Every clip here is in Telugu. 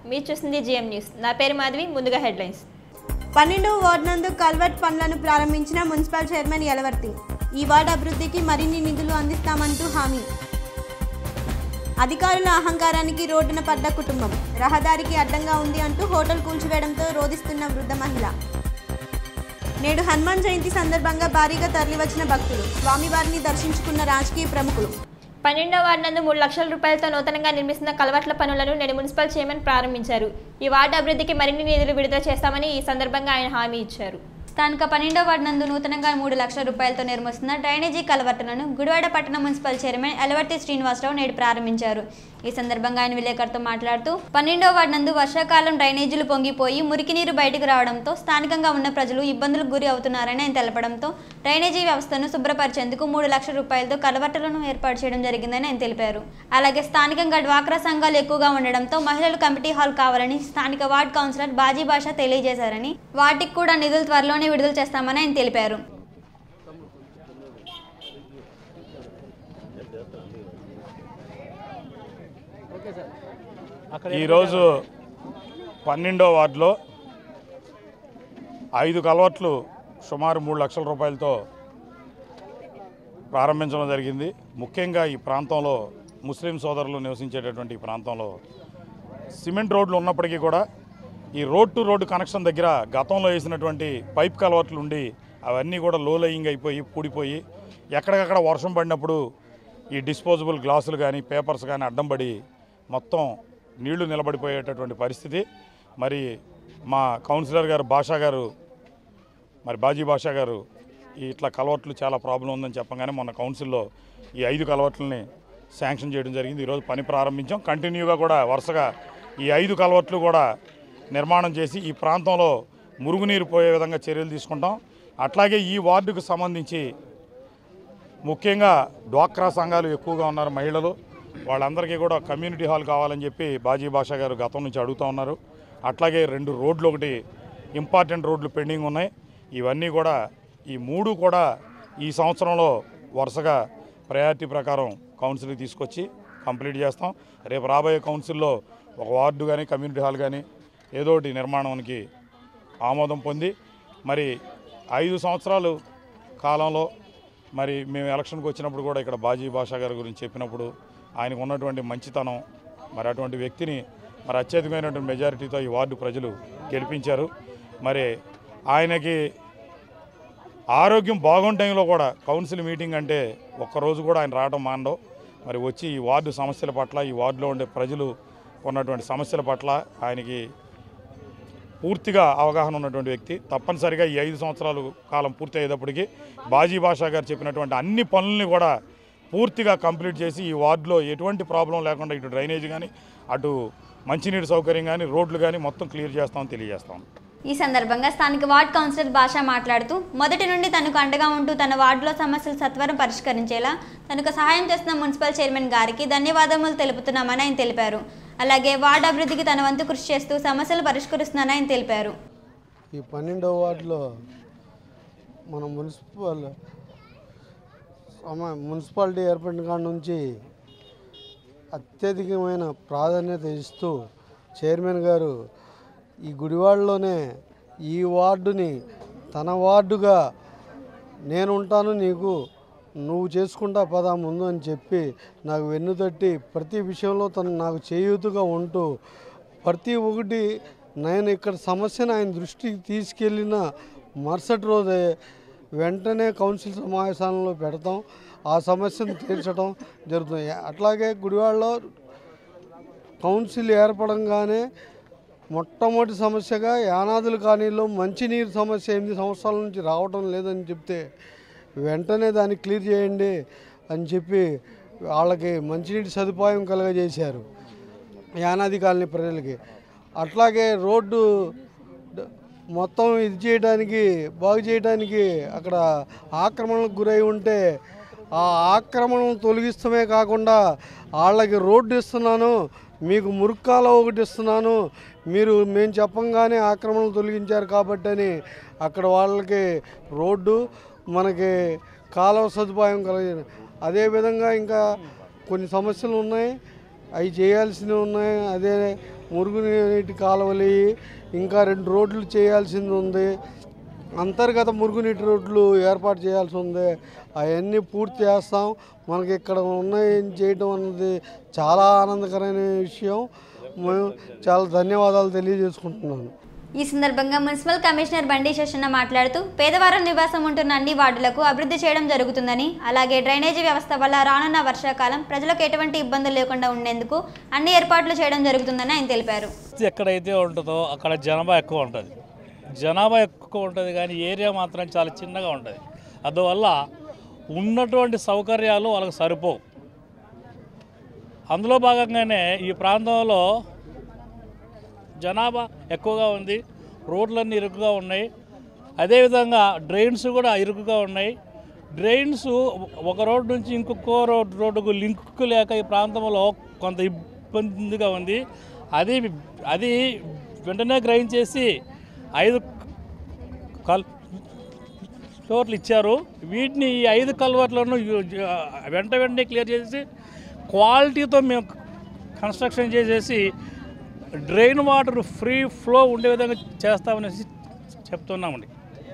మీరు చూస్తుంది జిఎం న్యూస్ నా పేరు మాధవి ముందుగా హెడ్లైన్స్ పన్నెండవ వార్డు నందు కల్వర్ట్ పనులను ప్రారంభించిన మున్సిపల్ చైర్మన్ యలవర్తి ఈ వార్డు అభివృద్ధికి మరిన్ని నిధులు అందిస్తామంటూ హామీ అధికారుల అహంకారానికి రోడ్డున పడ్డ కుటుంబం రహదారికి అడ్డంగా ఉంది అంటూ హోటల్ కూల్చివేయడంతో రోధిస్తున్న వృద్ధ మహిళ నేడు హనుమాన్ జయంతి సందర్భంగా భారీగా తరలివచ్చిన భక్తులు స్వామివారిని దర్శించుకున్న రాజకీయ ప్రముఖులు పన్నెండవ వార్డు నందు మూడు లక్షల రూపాయలతో నూతనంగా నిర్మిస్తున్న కలవట్ల పనులను నేడు మున్సిపల్ చైర్మన్ ప్రారంభించారు ఈ వార్డు అభివృద్ధికి మరిన్ని నిధులు విడుదల చేస్తామని ఈ సందర్భంగా ఆయన హామీ ఇచ్చారు స్థానిక పన్నెండో వార్డు నందు నూతనంగా మూడు లక్షల రూపాయలతో నిర్మిస్తున్న డ్రైనేజీ కలవర్టులను గుడివాడ పట్టణ మున్సిపల్ చైర్మన్ ఎలవర్తి శ్రీనివాసరావు నేడు ప్రారంభించారు ఈ సందర్భంగా ఆయన విలేకరుతో మాట్లాడుతూ పన్నెండో వార్డు నందు వర్షాకాలం డ్రైనేజీలు పొంగిపోయి మురికి నీరు బయటకు రావడంతో స్థానికంగా ఉన్న ప్రజలు ఇబ్బందులకు గురి అవుతున్నారని ఆయన తెలపడంతో డ్రైనేజీ వ్యవస్థను శుభ్రపరిచేందుకు మూడు లక్షల రూపాయలతో కలవట్టలను ఏర్పాటు చేయడం జరిగిందని ఆయన తెలిపారు అలాగే స్థానికంగా డ్వాక్రా సంఘాలు ఎక్కువగా ఉండడంతో మహిళలు కమిటీ హాల్ కావాలని స్థానిక వార్డ్ కౌన్సిలర్ బాజీ భాష తెలియజేశారని వాటికి కూడా నిధులు త్వరలోనే విడుదల చేస్తామని ఆయన తెలిపారు ఈరోజు పన్నెండో వార్డులో ఐదు కలవట్లు సుమారు మూడు లక్షల రూపాయలతో ప్రారంభించడం జరిగింది ముఖ్యంగా ఈ ప్రాంతంలో ముస్లిం సోదరులు నివసించేటటువంటి ఈ ప్రాంతంలో సిమెంట్ రోడ్లు ఉన్నప్పటికీ కూడా ఈ రోడ్ టు రోడ్డు కనెక్షన్ దగ్గర గతంలో వేసినటువంటి పైప్ కలవట్లు ఉండి అవన్నీ కూడా లో లయింగ్ అయిపోయి పూడిపోయి ఎక్కడికక్కడ వర్షం పడినప్పుడు ఈ డిస్పోజబుల్ గ్లాసులు కానీ పేపర్స్ కానీ అడ్డం పడి మొత్తం నీళ్లు నిలబడిపోయేటటువంటి పరిస్థితి మరి మా కౌన్సిలర్ గారు భాషా గారు మరి బాజీ భాషా గారు ఈ ఇట్లా కలవట్లు చాలా ప్రాబ్లం ఉందని చెప్పగానే మొన్న కౌన్సిల్లో ఈ ఐదు కలవట్లని శాంక్షన్ చేయడం జరిగింది ఈరోజు పని ప్రారంభించాం కంటిన్యూగా కూడా వరుసగా ఈ ఐదు కలవట్లు కూడా నిర్మాణం చేసి ఈ ప్రాంతంలో మురుగునీరు పోయే విధంగా చర్యలు తీసుకుంటాం అట్లాగే ఈ వార్డుకు సంబంధించి ముఖ్యంగా డ్వాక్రా సంఘాలు ఎక్కువగా ఉన్నారు మహిళలు వాళ్ళందరికీ కూడా కమ్యూనిటీ హాల్ కావాలని చెప్పి బాజీ భాషా గారు గతం నుంచి అడుగుతూ ఉన్నారు అట్లాగే రెండు రోడ్లు ఒకటి ఇంపార్టెంట్ రోడ్లు పెండింగ్ ఉన్నాయి ఇవన్నీ కూడా ఈ మూడు కూడా ఈ సంవత్సరంలో వరుసగా ప్రయారిటీ ప్రకారం కౌన్సిల్కి తీసుకొచ్చి కంప్లీట్ చేస్తాం రేపు రాబోయే కౌన్సిల్లో ఒక వార్డు కానీ కమ్యూనిటీ హాల్ కానీ ఏదో ఒకటి నిర్మాణానికి ఆమోదం పొంది మరి ఐదు సంవత్సరాలు కాలంలో మరి మేము ఎలక్షన్కి వచ్చినప్పుడు కూడా ఇక్కడ బాజీ భాషా గారి గురించి చెప్పినప్పుడు ఆయనకు ఉన్నటువంటి మంచితనం మరి అటువంటి వ్యక్తిని మరి అత్యధికమైనటువంటి మెజారిటీతో ఈ వార్డు ప్రజలు గెలిపించారు మరి ఆయనకి ఆరోగ్యం బాగున్న టైంలో కూడా కౌన్సిల్ మీటింగ్ అంటే ఒక్కరోజు కూడా ఆయన రావడం మానడం మరి వచ్చి ఈ వార్డు సమస్యల పట్ల ఈ వార్డులో ఉండే ప్రజలు ఉన్నటువంటి సమస్యల పట్ల ఆయనకి పూర్తిగా అవగాహన ఉన్నటువంటి వ్యక్తి తప్పనిసరిగా ఈ ఐదు సంవత్సరాలు కాలం పూర్తి అయ్యేటప్పటికి బాజీ భాషా గారు చెప్పినటువంటి అన్ని పనుల్ని కూడా పూర్తిగా కంప్లీట్ చేసి ఈ వార్డులో ఎటువంటి ప్రాబ్లం లేకుండా ఇటు డ్రైనేజ్ కానీ అటు మంచినీటి సౌకర్యం కానీ రోడ్లు కానీ మొత్తం క్లియర్ చేస్తామని తెలియజేస్తాం ఈ సందర్భంగా స్థానిక వార్డ్ కౌన్సిలర్ భాష మాట్లాడుతూ మొదటి నుండి తనకు అండగా ఉంటూ తన వార్డులో సమస్యలు సత్వరం పరిష్కరించేలా తనకు సహాయం చేస్తున్న మున్సిపల్ చైర్మన్ గారికి ధన్యవాదములు తెలుపుతున్నామని ఆయన తెలిపారు అలాగే వార్డు అభివృద్ధికి తన వంతు కృషి చేస్తూ సమస్యలు పరిష్కరిస్తున్నానని ఆయన తెలిపారు ఈ పన్నెండవ వార్డులో మన మున్సిపల్ సమ- మున్సిపాలిటీ ఏర్పడిన కాడ నుంచి అత్యధికమైన ప్రాధాన్యత ఇస్తూ చైర్మన్ గారు ఈ గుడివాడలోనే ఈ వార్డుని తన వార్డుగా నేను ఉంటాను నీకు నువ్వు చేసుకుంటా పదా ముందు అని చెప్పి నాకు వెన్నుతట్టి ప్రతి విషయంలో తను నాకు చేయూతుగా ఉంటూ ప్రతి ఒక్కటి నేను ఇక్కడ సమస్యను ఆయన దృష్టికి తీసుకెళ్ళిన మరుసటి రోజే వెంటనే కౌన్సిల్ సమావేశాలలో పెడతాం ఆ సమస్యను తీర్చడం జరుగుతుంది అట్లాగే గుడివాడలో కౌన్సిల్ ఏర్పడంగానే మొట్టమొదటి సమస్యగా యానాదుల కాలనీలో మంచినీరు సమస్య ఎనిమిది సంవత్సరాల నుంచి రావడం లేదని చెప్తే వెంటనే దాన్ని క్లియర్ చేయండి అని చెప్పి వాళ్ళకి మంచినీటి సదుపాయం కలుగజేశారు యానాది కాలనీ ప్రజలకి అట్లాగే రోడ్డు డ- మొత్తం ఇది చేయడానికి బాగు చేయడానికి అక్కడ ఆక్రమణకు గురై ఉంటే ఆ ఆక్రమణను తొలగిస్తమే కాకుండా వాళ్ళకి రోడ్డు ఇస్తున్నాను మీకు మురుక్కాల ఒకటి ఇస్తున్నాను మీరు మేము చెప్పంగానే ఆక్రమణలు తొలగించారు కాబట్టి అని అక్కడ వాళ్ళకి రోడ్డు మనకి కాలువ సదుపాయం కలిగి అదేవిధంగా ఇంకా కొన్ని సమస్యలు ఉన్నాయి అవి చేయాల్సినవి ఉన్నాయి అదే మురుగునీటి కాలువలు ఇంకా రెండు రోడ్లు చేయాల్సింది ఉంది అంతర్గత మురుగునీటి రోడ్లు ఏర్పాటు చేయాల్సి ఉంది అవన్నీ పూర్తి చేస్తాం మనకి ఇక్కడ ఉన్నాయి చేయడం అన్నది చాలా ఆనందకరమైన విషయం మేము చాలా ధన్యవాదాలు తెలియజేసుకుంటున్నాను ఈ సందర్భంగా మున్సిపల్ కమిషనర్ బండి శశన్న మాట్లాడుతూ పేదవారం నివాసం ఉంటున్న అన్ని వార్డులకు అభివృద్ధి చేయడం జరుగుతుందని అలాగే డ్రైనేజీ వ్యవస్థ వల్ల రానున్న వర్షాకాలం ప్రజలకు ఎటువంటి ఇబ్బందులు లేకుండా ఉండేందుకు అన్ని ఏర్పాట్లు చేయడం జరుగుతుందని ఆయన తెలిపారు ఎక్కడైతే ఉంటుందో అక్కడ జనాభా ఎక్కువ ఉంటుంది జనాభా ఎక్కువ ఉంటుంది కానీ ఏరియా మాత్రం చాలా చిన్నగా ఉంటుంది అందువల్ల ఉన్నటువంటి సౌకర్యాలు వాళ్ళకి సరిపోవు అందులో భాగంగానే ఈ ప్రాంతంలో జనాభా ఎక్కువగా ఉంది రోడ్లన్నీ ఇరుకుగా ఉన్నాయి అదేవిధంగా డ్రైన్స్ కూడా ఇరుకుగా ఉన్నాయి డ్రైన్స్ ఒక రోడ్డు నుంచి ఇంకొక రోడ్ రోడ్డుకు లింక్ లేక ఈ ప్రాంతంలో కొంత ఇబ్బందిగా ఉంది అది అది వెంటనే గ్రైండ్ చేసి ఐదు కల్ ఫ్లోర్లు ఇచ్చారు వీటిని ఈ ఐదు కల్వర్లను యు- జ- వెంట వెంటనే క్లియర్ చేసి క్వాలిటీతో మేము కన్స్ట్రక్షన్ చేసేసి డ్రైన్ వాటర్ ఫ్రీ ఫ్లో ఉండే విధంగా చేస్తామనేసి చెప్తున్నామండి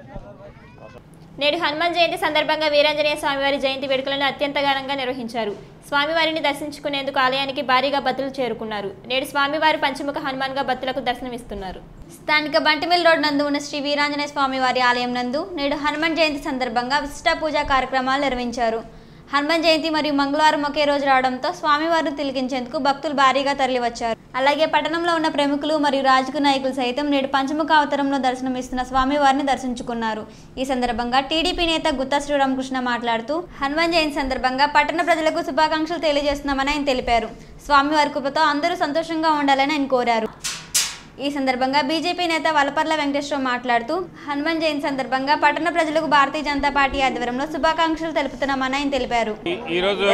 నేడు హనుమాన్ జయంతి సందర్భంగా వీరాంజనేయ స్వామివారి జయంతి వేడుకలను అత్యంత ఘనంగా నిర్వహించారు స్వామివారిని దర్శించుకునేందుకు ఆలయానికి భారీగా భక్తులు చేరుకున్నారు నేడు స్వామివారు పంచముఖ హనుమాన్గా భక్తులకు దర్శనమిస్తున్నారు స్థానిక బంటిమిల్ రోడ్ నందు ఉన్న శ్రీ వీరాంజనేయ స్వామి వారి ఆలయం నందు నేడు హనుమాన్ జయంతి సందర్భంగా విశిష్ట పూజా కార్యక్రమాలు నిర్వహించారు హనుమాన్ జయంతి మరియు మంగళవారం ఒకే రోజు రావడంతో స్వామివారిని తిలకించేందుకు భక్తులు భారీగా తరలివచ్చారు అలాగే పట్టణంలో ఉన్న ప్రముఖులు మరియు రాజకీయ నాయకులు సైతం నేడు పంచముఖ అవతారంలో దర్శనమిస్తున్న స్వామివారిని దర్శించుకున్నారు ఈ సందర్భంగా టీడీపీ నేత గుత్తా శ్రీరామకృష్ణ మాట్లాడుతూ హనుమాన్ జయంతి సందర్భంగా పట్టణ ప్రజలకు శుభాకాంక్షలు తెలియజేస్తున్నామని ఆయన తెలిపారు స్వామివారి కృపతో అందరూ సంతోషంగా ఉండాలని ఆయన కోరారు ఈ సందర్భంగా బీజేపీ నేత వలపర్ల వెంకటేశ్వరరావు మాట్లాడుతూ హనుమాన్ జయంతి సందర్భంగా పట్టణ ప్రజలకు భారతీయ జనతా పార్టీ ఆధ్వర్యంలో శుభాకాంక్షలు తెలుపుతున్నామని ఆయన తెలిపారు ఈ- ఈరోజు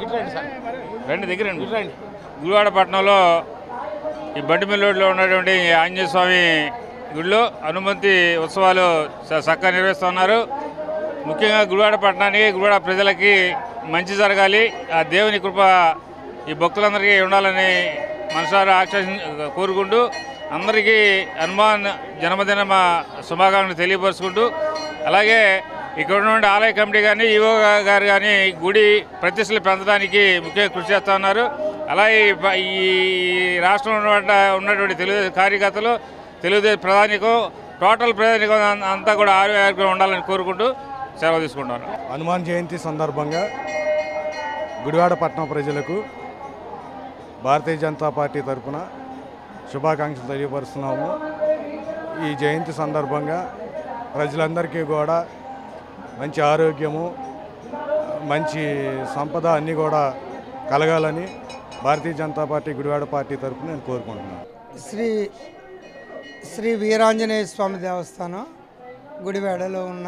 రండి దగ్గర గుడివాడ పట్టణంలో ఈ బండిమిల్ రోడ్లో ఉన్నటువంటి ఈ ఆంజనేయ స్వామి గుడిలో హనుమంతి ఉత్సవాలు చ- చక్కగా నిర్వహిస్తున్నారు ముఖ్యంగా గుడివాడ పట్టణానికి గుడివాడ ప్రజలకి మంచి జరగాలి ఆ దేవుని కృప ఈ భక్తులందరికీ ఉండాలని మనసారా ఆక్షేష కోరుకుంటూ అందరికీ హనుమాన్ జన్మదిన మా శుభాకాంక్షలు తెలియపరుచుకుంటూ అలాగే ఇక్కడ ఉన్నటువంటి ఆలయ కమిటీ కానీ ఈవో గారు కానీ గుడి ప్రతిష్టలు పెంచడానికి ముఖ్యంగా కృషి చేస్తూ ఉన్నారు అలాగే ఈ ప- ఈ రాష్ట్రంలో ఉన్నటువంటి ఉన్నటువంటి తెలుగుదేశం కార్యకర్తలు తెలుగుదేశం ప్రధానికం టోటల్ ప్రధానికం అం- అంతా కూడా ఆరోగ్యంగా ఉండాలని కోరుకుంటూ సెలవు తీసుకుంటాను హనుమాన్ జయంతి సందర్భంగా గుడివాడ పట్టణ ప్రజలకు భారతీయ జనతా పార్టీ తరఫున శుభాకాంక్షలు తెలియపరుస్తున్నాము ఈ జయంతి సందర్భంగా ప్రజలందరికీ కూడా మంచి ఆరోగ్యము మంచి సంపద అన్నీ కూడా కలగాలని భారతీయ జనతా పార్టీ గుడివాడ పార్టీ తరఫున నేను కోరుకుంటున్నాను శ్రీ శ్రీ వీరాంజనేయ స్వామి దేవస్థానం గుడివాడలో ఉన్న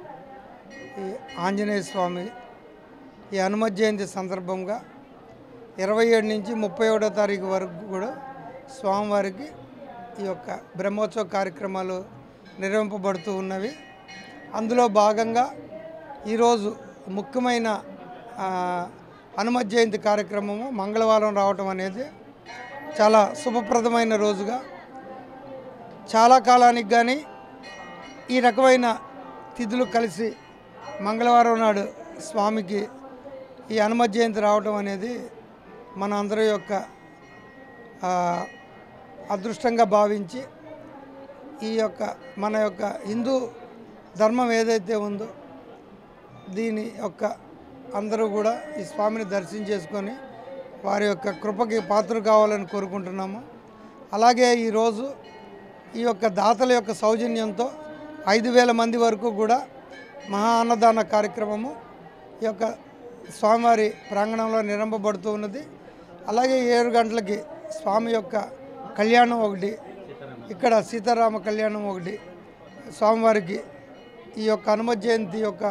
ఈ ఆంజనేయ స్వామి ఈ హనుమత్ జయంతి సందర్భంగా ఇరవై ఏడు నుంచి ముప్పై ఒకటో తారీఖు వరకు కూడా స్వామివారికి ఈ యొక్క బ్రహ్మోత్సవ కార్యక్రమాలు నిర్వహింపబడుతూ ఉన్నవి అందులో భాగంగా ఈరోజు ముఖ్యమైన ఆ, హనుమత్ జయంతి కార్యక్రమము మంగళవారం రావటం అనేది చాలా శుభప్రదమైన రోజుగా చాలా కాలానికి కానీ ఈ రకమైన తిథులు కలిసి మంగళవారం నాడు స్వామికి ఈ హనుమత్ జయంతి రావటం అనేది మన అందరి యొక్క ఆ, అదృష్టంగా భావించి ఈ యొక్క మన యొక్క హిందూ ధర్మం ఏదైతే ఉందో దీని యొక్క అందరూ కూడా ఈ స్వామిని దర్శనం చేసుకొని వారి యొక్క కృపకి పాత్ర కావాలని కోరుకుంటున్నాము అలాగే ఈరోజు ఈ యొక్క దాతల యొక్క సౌజన్యంతో ఐదు వేల మంది వరకు కూడా మహా అన్నదాన కార్యక్రమము ఈ యొక్క స్వామివారి ప్రాంగణంలో నిరంపబడుతూ ఉన్నది అలాగే ఏడు గంటలకి స్వామి యొక్క కళ్యాణం ఒకటి ఇక్కడ సీతారామ కళ్యాణం ఒకటి స్వామివారికి ఈ యొక్క హనుమత్ జయంతి యొక్క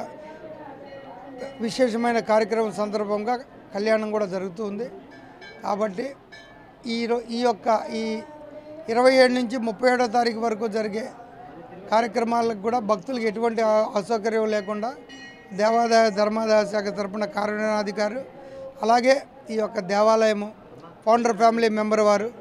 విశేషమైన కార్యక్రమం సందర్భంగా కళ్యాణం కూడా జరుగుతుంది కాబట్టి ఈ రో- ఈ యొక్క ఈ ఇరవై ఏడు నుంచి ముప్పై ఏడో తారీఖు వరకు జరిగే కార్యక్రమాలకు కూడా భక్తులకు ఎటువంటి అ- అసౌకర్యం లేకుండా దేవాదాయ ధర్మాదాయ శాఖ తరపున కార్యనిర్వహణాధికారి అలాగే ఈ యొక్క దేవాలయము ఫౌండర్ ఫ్యామిలీ మెంబర్ వారు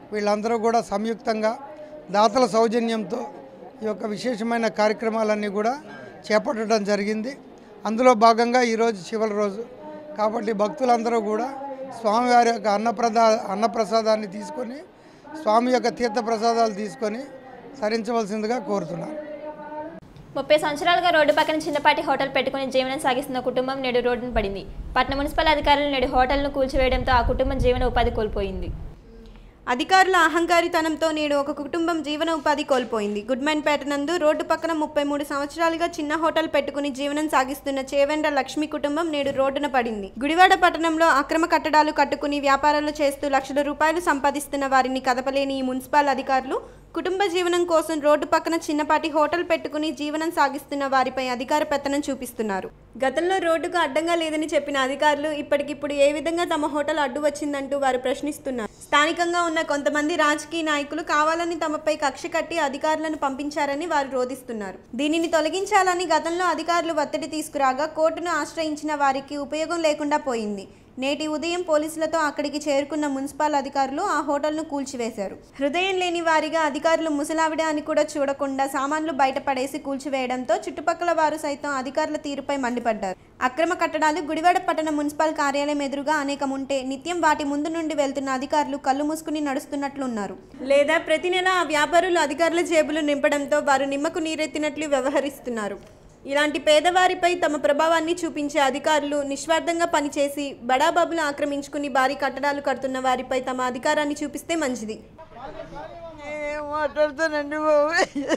వీళ్ళందరూ కూడా సంయుక్తంగా దాతల సౌజన్యంతో ఈ యొక్క విశేషమైన కార్యక్రమాలన్నీ కూడా చేపట్టడం జరిగింది అందులో భాగంగా ఈరోజు చివరి రోజు కాబట్టి భక్తులందరూ కూడా స్వామివారి యొక్క అన్నప్రదా అన్నప్రసాదాన్ని తీసుకొని స్వామి యొక్క తీర్థ ప్రసాదాలు తీసుకొని తరించవలసిందిగా కోరుతున్నాను ముప్పై సంవత్సరాలుగా రోడ్డు పక్కన చిన్నపాటి హోటల్ పెట్టుకుని జీవనం సాగిస్తున్న కుటుంబం నేడు రోడ్డున పడింది పట్న మున్సిపల్ అధికారులు నేడు హోటల్ను కూల్చివేయడంతో ఆ కుటుంబం జీవన ఉపాధి కోల్పోయింది అధికారుల అహంకారితనంతో నేడు ఒక కుటుంబం జీవన ఉపాధి కోల్పోయింది గుడ్మెన్పేట నందు రోడ్డు పక్కన ముప్పై మూడు సంవత్సరాలుగా చిన్న హోటల్ పెట్టుకుని జీవనం సాగిస్తున్న చేవెండ్ర లక్ష్మి కుటుంబం నేడు రోడ్డున పడింది గుడివాడ పట్టణంలో అక్రమ కట్టడాలు కట్టుకుని వ్యాపారాలు చేస్తూ లక్షల రూపాయలు సంపాదిస్తున్న వారిని కదపలేని ఈ మున్సిపల్ అధికారులు కుటుంబ జీవనం కోసం రోడ్డు పక్కన చిన్నపాటి హోటల్ పెట్టుకుని జీవనం సాగిస్తున్న వారిపై అధికార పెత్తనం చూపిస్తున్నారు గతంలో రోడ్డుకు అడ్డంగా లేదని చెప్పిన అధికారులు ఇప్పటికిప్పుడు ఏ విధంగా తమ హోటల్ అడ్డు వచ్చిందంటూ వారు ప్రశ్నిస్తున్నారు స్థానికంగా ఉన్న కొంతమంది రాజకీయ నాయకులు కావాలని తమపై కక్ష కట్టి అధికారులను పంపించారని వారు రోధిస్తున్నారు దీనిని తొలగించాలని గతంలో అధికారులు ఒత్తిడి తీసుకురాగా కోర్టును ఆశ్రయించిన వారికి ఉపయోగం లేకుండా పోయింది నేటి ఉదయం పోలీసులతో అక్కడికి చేరుకున్న మున్సిపల్ అధికారులు ఆ హోటల్ను కూల్చివేశారు హృదయం లేని వారిగా అధికారులు ముసలావిడ అని కూడా చూడకుండా సామాన్లు బయటపడేసి కూల్చివేయడంతో చుట్టుపక్కల వారు సైతం అధికారుల తీరుపై మండిపడ్డారు అక్రమ కట్టడాలు గుడివాడ పట్టణ మున్సిపల్ కార్యాలయం ఎదురుగా అనేకం ఉంటే నిత్యం వాటి ముందు నుండి వెళ్తున్న అధికారులు కళ్ళు మూసుకుని నడుస్తున్నట్లున్నారు లేదా ప్రతి నెల ఆ వ్యాపారులు అధికారుల జేబులు నింపడంతో వారు నిమ్మకు నీరెత్తినట్లు వ్యవహరిస్తున్నారు ఇలాంటి పేదవారిపై తమ ప్రభావాన్ని చూపించే అధికారులు నిస్వార్థంగా పనిచేసి బడాబాబులు ఆక్రమించుకుని భారీ కట్టడాలు కడుతున్న వారిపై తమ అధికారాన్ని చూపిస్తే మంచిది ఏం మాట్లాడతానండి బాబు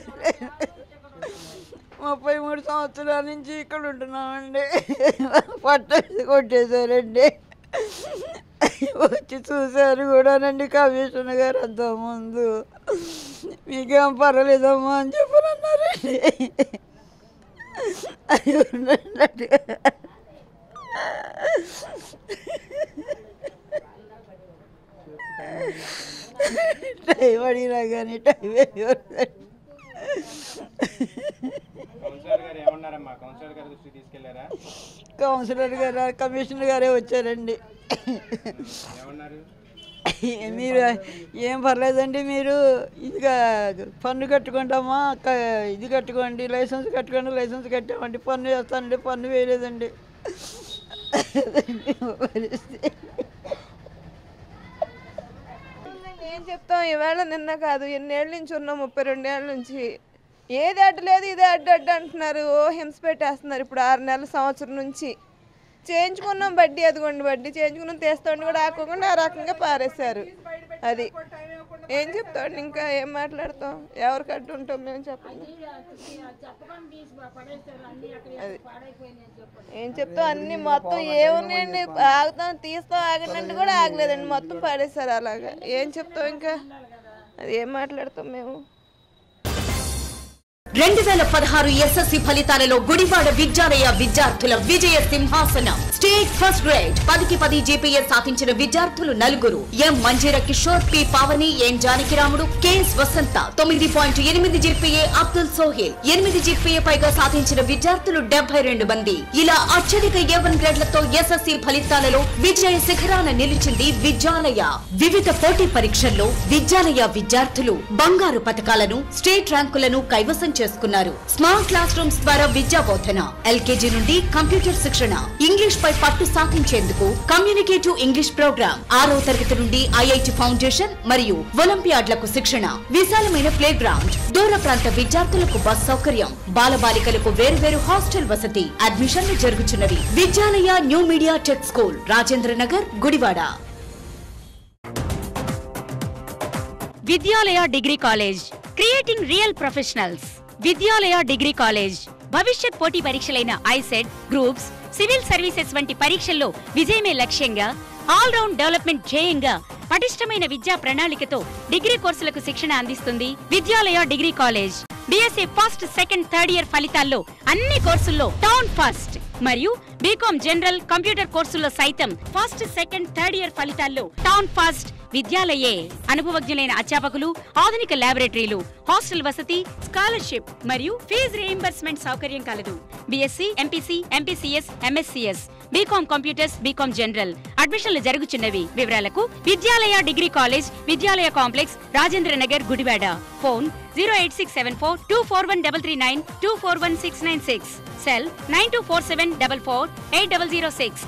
ముప్పై మూడు సంవత్సరాల నుంచి ఇక్కడ ఉంటున్నామండి పట్ట కొట్టేశారండి వచ్చి చూశారు కూడానండి కమిషనర్ గారు అంత ముందు మీకేం పర్వాలేదమ్మా అని చెప్పని అన్నారండి అయ్యో ఉండండి. టైం అడిగినా కానీ టైం ఇవ్వరండి. కౌన్సిలర్ గారు ఏమన్నారమ్మా కౌన్సిలర్ గారి దృష్టికి తీసుకెళ్లారా కౌన్సిలర్ గారు కమిషనర్ గారే వచ్చారండి ఏమన్నారు మీరు ఏం పర్లేదండి మీరు ఇదిగా పన్ను కట్టుకుంటామా క- ఇది కట్టుకోండి లైసెన్స్ కట్టుకోండి లైసెన్స్ కట్టామండి పన్ను వేస్తానండి పన్ను వేయలేదండి పరిస్థితి. ఏం చెప్తాం ఈవేళ నిన్న కాదు ఎన్నేళ్ళ నుంచి ఉన్నాం ముప్పై రెండేళ్ళ నుంచి ఏది అడ్డు లేదు ఇదే అడ్డు అడ్డు అంటున్నారు ఓ హింస పెట్టేస్తున్నారు ఇప్పుడు ఆరు నెలల సంవత్సరం నుంచి చేయించుకున్నాం వడ్డీ అదిగోండి వడ్డీ చేయించుకున్నాం తీస్తాండి కూడా ఆకోకుండా ఆ రకంగా పారేశారు అది ఏం చెప్తాండి ఇంకా ఏం మాట్లాడతాం ఎవరికి అడ్డు ఉంటాం మేము చెప్పండి అది ఏం చెప్తాం అన్ని మొత్తం ఏమున్నాయండి ఆగుతాం తీస్తాం ఆగనంటే కూడా ఆగలేదండి మొత్తం పాడేశారు అలాగా ఏం చెప్తాం ఇంకా అది ఏం మాట్లాడతాం మేము రెండు వేల పదహారు ఎస్ఎస్సి ఫలితాలలో గుడివాడ విద్యాలయ విద్యార్థుల విజయ సింహాసనం స్టేట్ ఫస్ట్ గ్రేడ్ పదికి పది జీపీఎస్ సాధించిన విద్యార్థులు నలుగురు M Manjeera Kishore P Pavani N Janakiramudu K S Vasantha తొమ్మిది పాయింట్ ఎనిమిది జీపీఏ అబ్దుల్ సోహెల్ ఎనిమిది జీపీఏ పైగా సాధించిన విద్యార్థులు డెబ్బై రెండు మంది ఇలా అత్యధిక ఏవన్ గ్రేడ్లతో ఎస్ఎస్సి ఫలితాలలో విజయ శిఖరాన నిలిచింది విద్యాలయ వివిధ పోటీ పరీక్షల్లో విద్యాలయ విద్యార్థులు బంగారు పథకాలను స్టేట్ ర్యాంకులను కైవసం చేసుకున్నారు స్మార్ట్ క్లాస్ రూమ్స్ ద్వారా విద్యా బోధన ఎల్కేజీ నుండి కంప్యూటర్ శిక్షణ ఇంగ్లీష్ పై పట్టు సాధించేందుకు కమ్యూనికేటివ్ ఇంగ్లీష్ ప్రోగ్రామ్ ఆరో తరగతి నుండి ఐఐటి ఫౌండేషన్ మరియు ఒలింపియాడ్లకు శిక్షణ విశాలమైన ప్లే గ్రౌండ్ దూర ప్రాంత విద్యార్థులకు బస్ సౌకర్యం బాలబాలికలకు వేరువేరు హాస్టల్ వసతి అడ్మిషన్లు జరుగుతున్నవి Vidyalaya new media tech school Rajendra Nagar Gudivada Vidyalaya degree college creating real professionals Vidyalaya degree college భవిష్యత్ పోటీ పరీక్షలైన ఐసెట్ గ్రూప్స్ సివిల్ సర్వీసెస్ వంటి పరీక్షల్లో విజయమే లక్ష్యంగా ఆల్ రౌండ్ డెవలప్మెంట్ ధ్యేయంగా పటిష్టమైన విద్యా ప్రణాళికతో డిగ్రీ కోర్సులకు శిక్షణ అందిస్తుంది Vidyalaya degree college BSc first second third year ఫలితాల్లో అన్ని కోర్సుల్లో టౌన్ ఫస్ట్ మరియు బీకామ్ జనరల్ కంప్యూటర్ కోర్సుల్లో సైతం ఫస్ట్ సెకండ్ థర్డ్ ఇయర్ ఫలితాల్లో టౌన్ ఫస్ట్ విద్యాలయే అనుభవజ్ఞులైన అధ్యాపకులు ఆధునిక ల్యాబొరేటరీలు హాస్టల్ వసతి స్కాలర్షిప్ మరియు ఫీజు రియంబర్స్మెంట్ సౌకర్యం కలదు BSc MPC MPCS MSCS BCom computers BCom general అడ్మిషన్లు జరుగుచున్నవి వివరాలకు Vidyalaya degree college Vidyalaya complex Rajendra Nagar Gudivada phone zero eight six seven four two four one double three nine two four one six nine six cell nine two four seven double four eight double zero six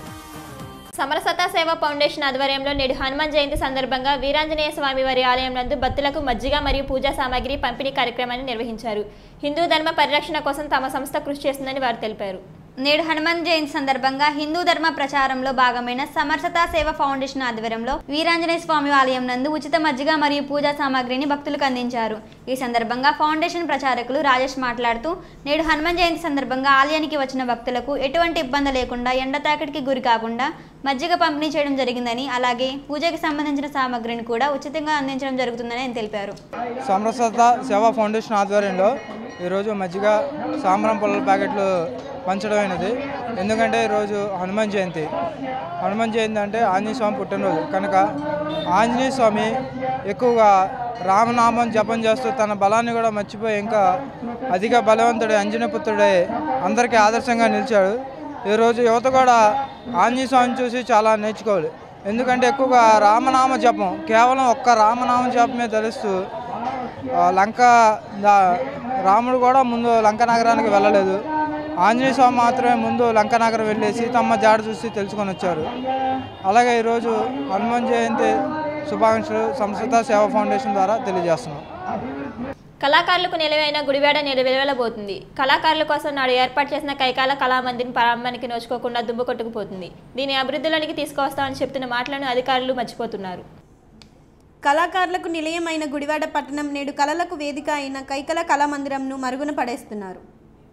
Samarasatha Seva foundation ఆధ్వర్యంలో నేడు హనుమాన్ జయంతి సందర్భంగా వీరాంజనేయ స్వామి వారి ఆలయం నందు భక్తులకు మజ్జిగ మరియు పూజా సామాగ్రి పంపిణీ కార్యక్రమాన్ని నిర్వహించారు హిందూ ధర్మ పరిరక్షణ కోసం తమ సంస్థ కృషి చేస్తుందని వారు తెలిపారు నేడు హనుమాన్ జయంతి సందర్భంగా హిందూ ధర్మ ప్రచారంలో భాగమైన సమర్థతా సేవ ఫౌండేషన్ ఆధ్వర్యంలో వీరాంజనేయ స్వామి ఆలయం నందు ఉచిత మజ్జిగ మరియు పూజా సామాగ్రిని భక్తులకు అందించారు ఈ సందర్భంగా ఫౌండేషన్ ప్రచారకులు రాజేష్ మాట్లాడుతూ నేడు హనుమాన్ జయంతి సందర్భంగా ఆలయానికి వచ్చిన భక్తులకు ఎటువంటి ఇబ్బంది లేకుండా ఎండ తాకిడికి గురి కాకుండా మజ్జిగ పంపిణీ చేయడం జరిగిందని అలాగే పూజకి సంబంధించిన సామాగ్రిని కూడా ఉచితంగా అందించడం జరుగుతుందని ఆయన తెలిపారు సమరసత సేవా ఫౌండేషన్ ఆధ్వర్యంలో ఈరోజు మజ్జిగ సాంబ్రం పొలాల ప్యాకెట్లు పంచడం అయినది ఎందుకంటే ఈరోజు హనుమాన్ జయంతి హనుమాన్ జయంతి అంటే ఆంజనేయ స్వామి పుట్టినరోజు కనుక ఆంజనేయ స్వామి ఎక్కువగా రామనామం జపం చేస్తూ తన బలాన్ని కూడా మర్చిపోయి ఇంకా అధిక బలవంతుడే అంజనపుత్రుడే అందరికీ ఆదర్శంగా నిలిచాడు ఈరోజు యువత కూడా ఆంజనేయ స్వామిని చూసి చాలా నేర్చుకోవాలి ఎందుకంటే ఎక్కువగా రామనామ జపం కేవలం ఒక్క రామనామ జపమే తెలుస్తూ ఆ, లంక దా- రాముడు కూడా ముందు లంక నగరానికి వెళ్ళలేదు ఆంజనేయ స్వామి మాత్రమే ముందు లంక నగరం వెళ్ళి సీతమ్మ జాడ చూసి తెలుసుకొని వచ్చారు అలాగే ఈరోజు హనుమాన్ జయంతి శుభాకాంక్షలు సంస్కృత సేవా ఫౌండేషన్ ద్వారా తెలియజేస్తున్నాం కళాకారులకు నిలవైన గుడివాడ నిలవెలబోతుంది కళాకారుల కోసం నాడు ఏర్పాటు చేసిన కైకాల కళామందిని ప్రారంభానికి నోచుకోకుండా దుమ్ము కొట్టుకుపోతుంది దీని అభివృద్ధిలోనికి తీసుకువస్తామని చెప్తున్న మాటలను అధికారులు మర్చిపోతున్నారు కళాకారులకు నిలయమైన గుడివాడ పట్టణం నేడు కళలకు వేదిక అయిన కైకల కళామందిరంను మరుగున పడేస్తున్నారు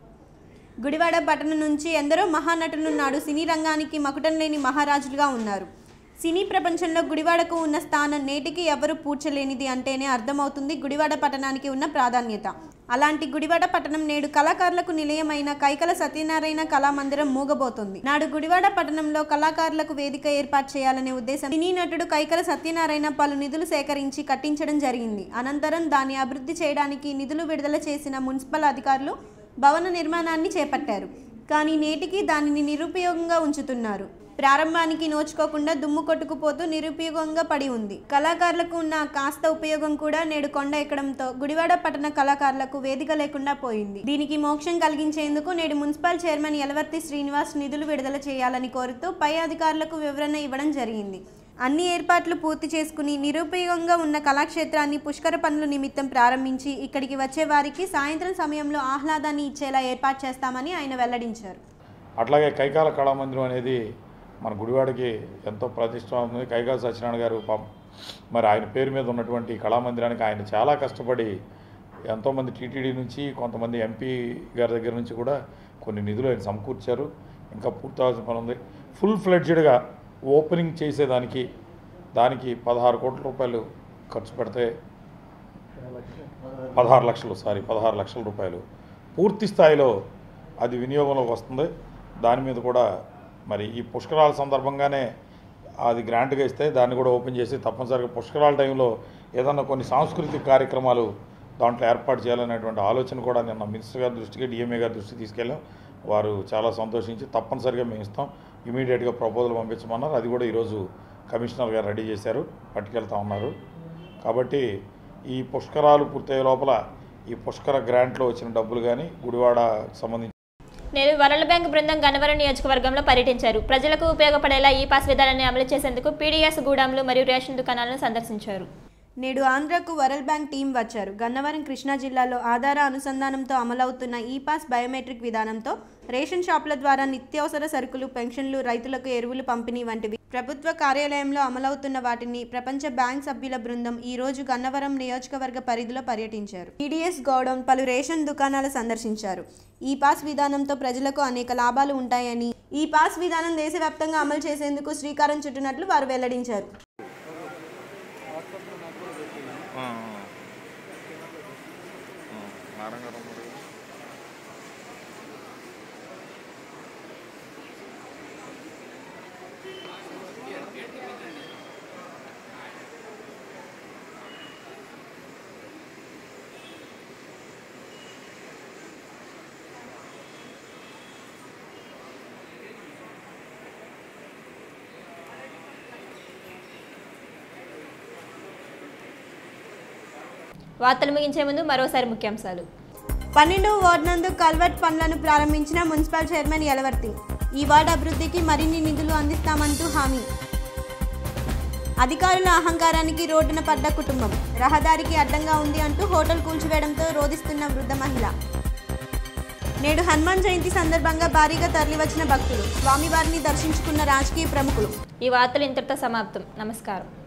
గుడివాడ పట్టణం నుంచి ఎందరో మహానటులు నాడు సినీ రంగానికి మకుటం లేని మహారాజులుగా ఉన్నారు సినీ ప్రపంచంలో గుడివాడకు ఉన్న స్థానం నేటికి ఎవరు పూడ్చలేనిది అంటేనే అర్థమవుతుంది గుడివాడ పట్టణానికి ఉన్న ప్రాధాన్యత అలాంటి గుడివాడ పట్టణం నేడు కళాకారులకు నిలయమైన కైకల సత్యనారాయణ కళామందిరం మూగబోతోంది నాడు గుడివాడ పట్టణంలో కళాకారులకు వేదిక ఏర్పాటు చేయాలనే ఉద్దేశం సినీ నటుడు కైకల సత్యనారాయణ పలు నిధులు సేకరించి కట్టించడం జరిగింది అనంతరం దాన్ని అభివృద్ధి చేయడానికి నిధులు విడుదల చేసిన మున్సిపల్ అధికారులు భవన నిర్మాణాన్ని చేపట్టారు కానీ నేటికి దానిని నిరుపయోగంగా ఉంచుతున్నారు ప్రారంభానికి నోచుకోకుండా దుమ్ము కొట్టుకుపోతూ నిరుపయోగంగా పడి ఉంది కళాకారులకు ఉన్న కాస్త ఉపయోగం కూడా నేడు కొండ ఎక్కడంతో గుడివాడ పట్టణ కళాకారులకు వేదిక లేకుండా పోయింది దీనికి మోక్షం కలిగించేందుకు నేడు మున్సిపల్ చైర్మన్ యలవర్తి శ్రీనివాస్ నిధులు విడుదల చేయాలని కోరుతూ పై అధికారులకు వివరణ ఇవ్వడం జరిగింది అన్ని ఏర్పాట్లు పూర్తి చేసుకుని నిరుపయోగంగా ఉన్న కళాక్షేత్రాన్ని పుష్కర పనుల నిమిత్తం ప్రారంభించి ఇక్కడికి వచ్చే వారికి సాయంత్రం సమయంలో ఆహ్లాదాన్ని ఇచ్చేలా ఏర్పాటు చేస్తామని ఆయన వెల్లడించారు అట్లాగే కైకాల కళామందిరం అనేది మన గుడివాడకి ఎంతో ప్రతిష్ట ఉంది కైకాల సత్యనారాయణ గారు పాపం మరి ఆయన పేరు మీద ఉన్నటువంటి ఈ కళామందిరానికి ఆయన చాలా కష్టపడి ఎంతోమంది టీటీడీ నుంచి కొంతమంది ఎంపీ గారి దగ్గర నుంచి కూడా కొన్ని నిధులు ఆయన సమకూర్చారు ఇంకా పూర్తవలసిన పని ఉంది ఫుల్ ఫ్లెడ్జ్డ్గా ఓపెనింగ్ చేసేదానికి దానికి పదహారు కోట్ల రూపాయలు ఖర్చు పెడితే పదహారు లక్షలు సారీ పదహారు లక్షల రూపాయలు పూర్తి స్థాయిలో అది వినియోగంలోకి వస్తుంది దాని మీద కూడా మరి ఈ పుష్కరాల సందర్భంగానే అది గ్రాంట్గా ఇస్తే దాన్ని కూడా ఓపెన్ చేసి తప్పనిసరిగా పుష్కరాల టైంలో ఏదన్నా కొన్ని సాంస్కృతిక కార్యక్రమాలు దాంట్లో ఏర్పాటు చేయాలనేటువంటి ఆలోచన కూడా నిన్న మినిస్టర్ గారి దృష్టికి డిఎంఏ గారి దృష్టికి తీసుకెళ్ళాం వారు చాలా సంతోషించి తప్పనిసరిగా మేము ఇస్తాం ఇమీడియట్గా ప్రపోజల్ పంపించమన్నారు అది కూడా ఈరోజు కమిషనర్ గారు రెడీ చేశారు పట్టుకెళ్తా ఉన్నారు కాబట్టి ఈ పుష్కరాలు పూర్తయ్యే లోపల ఈ పుష్కర గ్రాంట్లో వచ్చిన డబ్బులు కానీ గుడివాడ సంబంధించి నేడు వరల్డ్ బ్యాంక్ బృందం గన్నవరం నియోజకవర్గంలో పర్యటించారు ప్రజలకు ఉపయోగపడేలా ఈ పాస్ విధానాన్ని అమలు చేసేందుకు పీడీఎస్ గూడాంలు మరియు రేషన్ దుకాణాలను సందర్శించారు నేడు ఆంధ్రకు వరల్డ్ బ్యాంక్ టీం వచ్చారు గన్నవరం కృష్ణా జిల్లాలో ఆధార అనుసంధానంతో అమలవుతున్న ఈ పాస్ బయోమెట్రిక్ విధానంతో రేషన్ షాపుల ద్వారా నిత్యావసర సరుకులు పెన్షన్లు రైతులకు ఎరువులు పంపిణీ వంటివి ప్రభుత్వ కార్యాలయంలో అమలవుతున్న వాటిని ప్రపంచ బ్యాంక్ సభ్యుల బృందం ఈ రోజు గన్నవరం నియోజకవర్గ పరిధిలో పర్యటించారు టీడీఎస్ గౌడౌన్ పలు రేషన్ దుకాణాలు సందర్శించారు ఈ పాస్ విధానంతో ప్రజలకు అనేక లాభాలు ఉంటాయని ఈ పాస్ విధానం దేశవ్యాప్తంగా అమలు చేసేందుకు శ్రీకారం చుట్టినట్లు వారు వెల్లడించారు వార్తలు ముగించే ముందు మరోసారి ముఖ్యాంశాలు పన్నెండవ వార్డు నందు కల్వర్ట్ పనులను ప్రారంభించిన మున్సిపల్ చైర్మన్ యలవర్తి ఈ వార్డు అభివృద్ధికి మరిన్ని నిధులు అందిస్తామంటూ హామీ అధికారుల అహంకారానికి రోడ్డున పడ్డ కుటుంబం రహదారికి అడ్డంగా ఉంది అంటూ హోటల్ కూల్చివేయడంతో రోధిస్తున్న వృద్ధ మహిళ నేడు హనుమాన్ జయంతి సందర్భంగా భారీగా తరలివచ్చిన భక్తులు స్వామివారిని దర్శించుకున్న రాజకీయ ప్రముఖులు ఈ వార్తలు ఇంతటితో సమాప్తం నమస్కారం